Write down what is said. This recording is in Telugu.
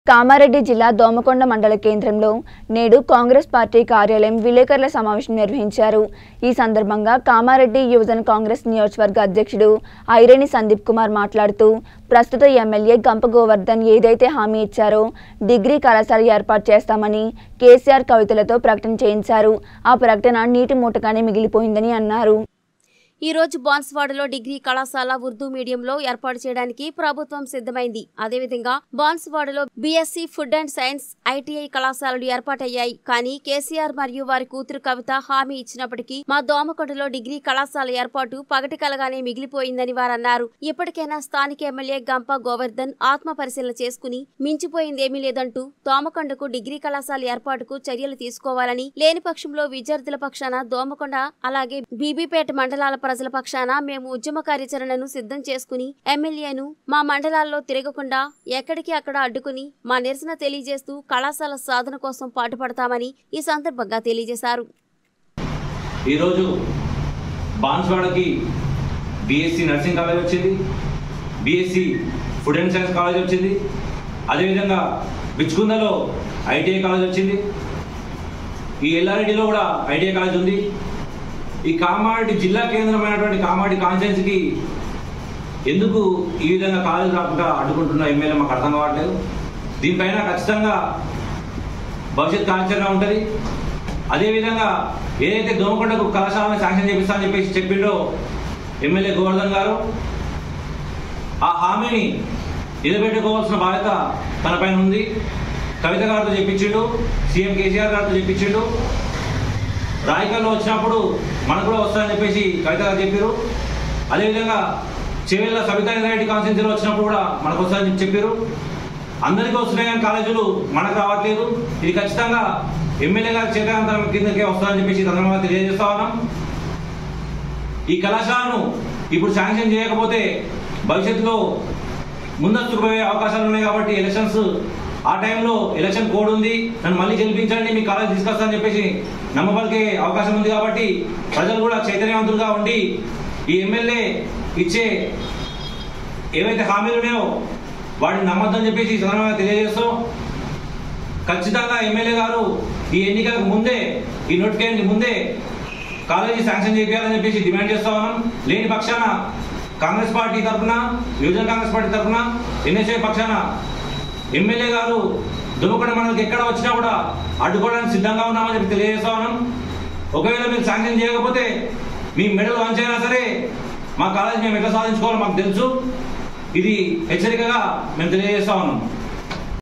కామారెడ్డి జిల్లా దోమకొండ మండల కేంద్రంలో నేడు కాంగ్రెస్ పార్టీ కార్యాలయం విలేకరుల సమావేశం నిర్వహించారు ఈ సందర్భంగా కామారెడ్డి యువజన కాంగ్రెస్ నియోజకవర్గ అధ్యక్షుడు ఐరేని సందీప్ కుమార్ మాట్లాడుతూ ప్రస్తుత ఎమ్మెల్యే గంప గోవర్ధన్ ఏదైతే హామీ ఇచ్చారో డిగ్రీ కళాశాల ఏర్పాటు చేస్తామని కేసీఆర్ కవితలతో ప్రకటన చేయించారు ఆ ప్రకటన నీటి మూటగానే మిగిలిపోయిందని అన్నారు ఈ రోజు బాన్స్వాడలో డిగ్రీ కళాశాల ఉర్దూ మీడియంలో ఏర్పాటు చేయడానికి ప్రభుత్వం సిద్ధమైంది అదేవిధంగా బాన్స్వాడలో BSc food and science ITI కళాశాలలు ఏర్పాటయ్యాయి కానీ కేసీఆర్ మరియు వారి కూతురు కవిత హామీ ఇచ్చినప్పటికీ మా దోమకొండలో డిగ్రీ కళాశాల ఏర్పాటు పగటి కలగానే మిగిలిపోయిందని వారన్నారు ఇప్పటికైనా స్థానిక ఎమ్మెల్యే గంప గోవర్ధన్ ఆత్మ పరిశీలన చేసుకుని మించిపోయిందేమీ లేదంటూ దోమకొండకు డిగ్రీ కళాశాల ఏర్పాటుకు చర్యలు తీసుకోవాలని లేని పక్షంలో విద్యార్థుల పక్షాన దోమకొండ అలాగే బీబీపేట మండలాల ప్రజల పక్షాన మేము ఉద్యమ కార్యాచరణను సిద్ధం చేసుకుని ఎమ్మెల్యేను మా మండలాల్లో తిరగకుండా ఎక్కడికి అక్కడ అడ్డుకుని మా నిరసన తెలియజేస్తూ కళాశాల సాధన కోసం పాటుపడతామని ఈ సందర్భంగా తెలియజేశారు ఈరోజు బాన్స్వాడకి బీఎస్సీ నర్సింగ్ కాలేజ్ వచ్చింది BSc food and science college వచ్చింది అదేవిధంగా బిచ్కుందలో ఐటీఐ కాలేజ్ వచ్చింది ఈ ఎల్ఆర్ఐడిలో కూడా ఐటీఐ కాలేజ్ ఉంది ఈ కామారెడ్డి జిల్లా కేంద్రమైనటువంటి కామారెడ్డి కాన్స్టిట్యున్సీకి ఎందుకు ఈ విధంగా కాలేజ్ రాకుండా అడ్డుకుంటున్న ఎమ్మెల్యే మాకు అర్థం కావట్లేదు దీనిపైన ఖచ్చితంగా భవిష్యత్ కార్యాచరణ ఉంటుంది అదేవిధంగా ఏదైతే దోమకొండకు కళాశాలను శాంక్షన్ చేపిస్తా అని చెప్పేసి చెప్పిండో ఎమ్మెల్యే గోవర్ధన్ గారు ఆ హామీని నిలబెట్టుకోవాల్సిన బాధ్యత తన పైన ఉంది కవిత గారితో చెప్పించిండు సీఎం కేసీఆర్ గారితో చెప్పించిండు రాయకల్లో వచ్చినప్పుడు మనకు కూడా వస్తాయని చెప్పేసి కవిత గారు చెప్పారు అదేవిధంగా చెవెళ్ళ సవితా రెడ్డి కాన్స్టిట్యూన్సీలో వచ్చినప్పుడు కూడా మనకు వస్తాయని చెప్పారు అందరికీ వస్తున్నాయి కానీ కాలేజీలు మనకు రావట్లేదు ఇది ఖచ్చితంగా ఎమ్మెల్యే గారి చేతాంతరం కిందకే వస్తుందని చెప్పేసి ఈ సందర్భంగా తెలియజేస్తా ఉన్నాం ఈ కళాశాలను ఇప్పుడు శాంక్షన్ చేయకపోతే భవిష్యత్తులో ముందస్తుకు పోయే అవకాశాలు ఉన్నాయి కాబట్టి ఎలక్షన్స్ ఆ టైంలో ఎలక్షన్ కోడ్ ఉంది నన్ను మళ్ళీ గెలిపించండి మీ కాలేజ్ తీసుకొస్తానని చెప్పేసి నమ్మబలికే అవకాశం ఉంది కాబట్టి ప్రజలు కూడా చైతన్యవంతులుగా ఉండి ఈ ఎమ్మెల్యే ఇచ్చే ఏవైతే హామీలు ఉన్నాయో వాటిని నమ్మొద్దని చెప్పేసి ఈ సందర్భంగా తెలియజేస్తూ ఖచ్చితంగా ఎమ్మెల్యే గారు ఈ ఎన్నికలకు ముందే ఈ నోటిఫికేషన్ ముందే కాలేజీ శాంక్షన్ చేయాలని చెప్పేసి డిమాండ్ చేస్తా ఉన్నాం లేని పక్షాన కాంగ్రెస్ పార్టీ తరఫున యువజన కాంగ్రెస్ పార్టీ తరఫున ఎన్ఎస్ఏ పక్షాన ఎమ్మెల్యే గారు దుమ్మకొండ మండలికి ఎక్కడ వచ్చినా కూడా అడ్డుకోవడానికి సిద్ధంగా ఉన్నామని చెప్పి తెలియజేస్తా ఉన్నాం ఒకవేళ మీరు శాంక్షన్ చేయకపోతే మీ మెడల్ వంచైనా సరే మా కాలేజ్ మేము ఎట్లా సాధించుకోవాలో మాకు తెలుసు ఇది హెచ్చరికగా మేము తెలియజేస్తా ఉన్నాం